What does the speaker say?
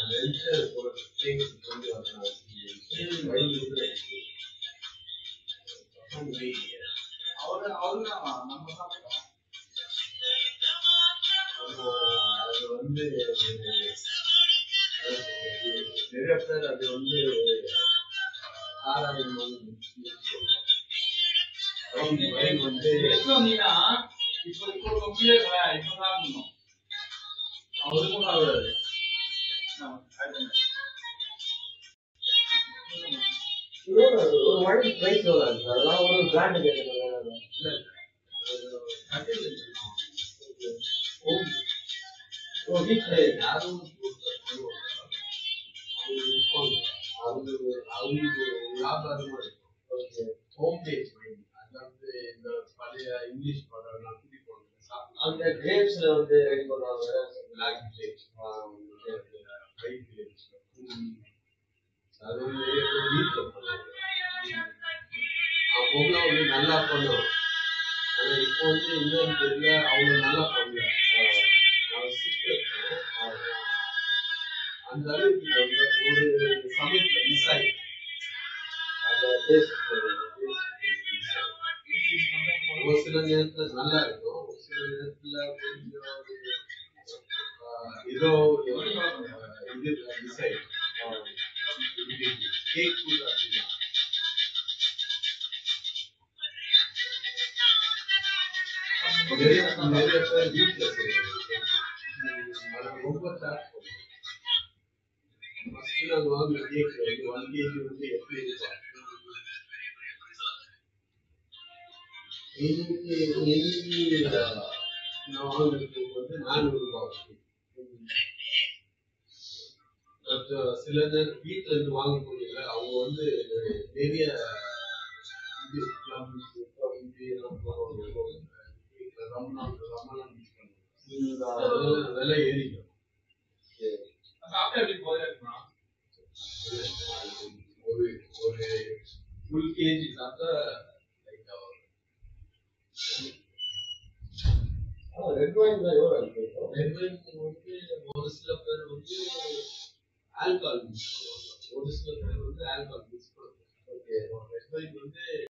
lens ஒரு things கொண்டு வரலாம் வயலுக்கு அவரு அவருதான் நம்ம சாப்பிட்டோம் அது வந்து நிறைய பேர் அது வந்து ஆராயம் வயல் வந்து எப்போ வந்தீங்கன்னா இப்போ இப்போ கம்மியா இருக்கல இப்போ சாப்பிடணும் அவருக்கும் சாப்பிடாது ஒரு வயல் பிரைஸ் வராது அதெல்லாம் ஒரு பிராண்ட் கேட்கணும் ஓ வீட்டில் யாரும் அவங்க அவங்களுக்கு வியாபாரமா இருக்கும் ஓகே ஹோம் பேஸ் மைண்ட் அதாவது இந்த பழைய இங்கிலீஷ் படம் எல்லாம் குடிப்பாங்க அந்த கிரேப்ஸ்ல வந்து ரெடி பண்ணுவாங்க பிளாக் கிரேப்ஸ் ஒயிட் கிரேப்ஸ் அது வந்து நிறைய பேர் வீட்டில் பண்ணுவாங்க அப்போலாம் வந்து நல்லா பண்ணுவோம் ஆனா இப்போ வந்து என்னன்னு தெரியல அவங்க நல்லா பண்ணல நான் சீக்கிரம் அந்த அளவுக்கு நம்ம ஒரு சமயத்துல மிஸ் ஆயிடுச்சு அந்த டேஸ்ட் ஒரு சில நேரத்துல நல்லா இருக்கும் ஒரு சில நேரத்துல கொஞ்சம் ஒரு, ஆஹ், ஏதோ ஒரு, ஆஹ், இது மிஸ் ஆயிடுச்சு கேக் கூட அப்படிதான் நிறைய நிறைய பேர் வீட்டுல செய்யறது அது ரொம்ப சாட் ஃபர்ஸ்ட் நாங்க வாங்கின கேக் வந்து ஒன் கேஜி வந்து எப்படி இருக்கும் இன்னைக்கு இன்னைக்கு நான் வாங்கின கேக் வந்து நானூறு ரூபாய் பட் சில நேரம் வீட்டுல இருந்து வாங்க முடியல அவங்க வந்து நிறைய இது plums, இது நம்ம ரம்னான் ரமணம் யூஸ் பண்ணுவோம் அதெல்லாம் விலை ஏறிடும் சாப்பிட்டா எப்படி போதே இருக்குமா ஒரு ஒரு ஃபுல் கேஜி சாப்பிட்டா லைட்டா வரும் ரெட் வைன் தான் எவ்வளோ ரெட் வைன் வந்து ஒரு சில பேர் வந்து ஆல்கஹால் மிக்ஸ் பண்ணுவாங்க ஒரு சில பேர் வந்து ஆல்கஹால் மிக்ஸ் பண்ணுவாங்க ஓகே ரெட் வைன் வந்து